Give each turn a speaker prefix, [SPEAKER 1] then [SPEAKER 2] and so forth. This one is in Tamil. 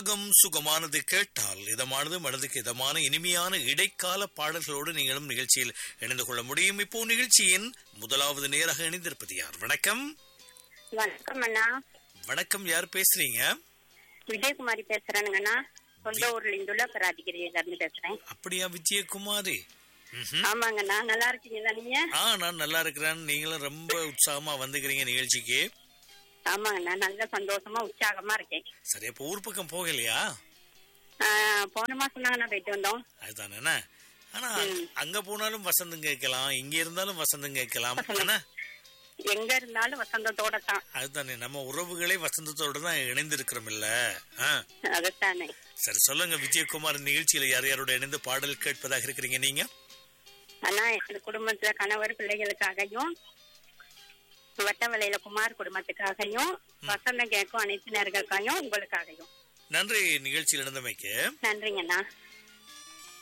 [SPEAKER 1] ராகம் சுகமானது கேட்டால் இதமானது மனதுக்கு இதமான இனிமையான இடைக்கால பாடல்களோடு நீங்களும் நிகழ்ச்சியில் இணைந்து கொள்ள முடியும் இப்போ நிகழ்ச்சியின் முதலாவது நேராக இணைந்திருப்பது யார் வணக்கம்
[SPEAKER 2] வணக்கம் அண்ணா
[SPEAKER 1] வணக்கம் யார் பேசுறீங்க
[SPEAKER 2] விஜயகுமாரி பேசுறேனுங்கண்ணா சொந்த ஊர்ல இந்துள்ள ராஜகிரியில இருந்து பேசுறேன்
[SPEAKER 1] அப்படியா விஜயகுமாரி ம்ஹும்.
[SPEAKER 2] ஆமாங்கண்ணா நல்லா இருக்கீங்களா நீங்க
[SPEAKER 1] ஆ நான் நல்லா இருக்கிறேன் நீங்களும் ரொம்ப உற்சாகமா வந்துக்கிறீங்க நிகழ்ச்சிக்கு
[SPEAKER 2] ஆமாங்கண்ணா நல்ல சந்தோஷமா உற்சாகமா இருக்கேன்
[SPEAKER 1] சரி அப்போ ஊர் பக்கம் போகலையா
[SPEAKER 2] ஆஹ், போன மாசம் தாங்கண்ணா போயிட்டு வந்தோம்
[SPEAKER 1] அதுதானே ஆனா அங்க போனாலும் வசந்தம் கேட்கலாம் இங்க இருந்தாலும் வசந்தம் கேட்கலாம் ஆனா
[SPEAKER 2] எங்க இருந்தாலும் வசந்தத்தோட தான்
[SPEAKER 1] அதுதானே நம்ம உறவுகளே வசந்தத்தோட தான் இணைந்திருக்கிறோம் இல்ல ஆ.
[SPEAKER 2] அதுதானே
[SPEAKER 1] சரி சொல்லுங்க விஜயகுமார் இந்த நிகழ்ச்சியில யார் யாரோட இணைந்து பாடல் கேட்பதாக இருக்கிறீங்க நீங்க
[SPEAKER 2] அண்ணா எங்க குடும்பத்துல கணவர் பிள்ளைகளுக்காகவும் வட்டவலையில குமார் குடும்பத்துக்காகவும் வசந்தம் கேட்கும் அனைத்து நேர்களுக்காகவும் உங்களுக்காகவும்
[SPEAKER 1] நன்றி நிகழ்ச்சியில் இணைந்தமைக்கு
[SPEAKER 2] நன்றிங்கண்ணா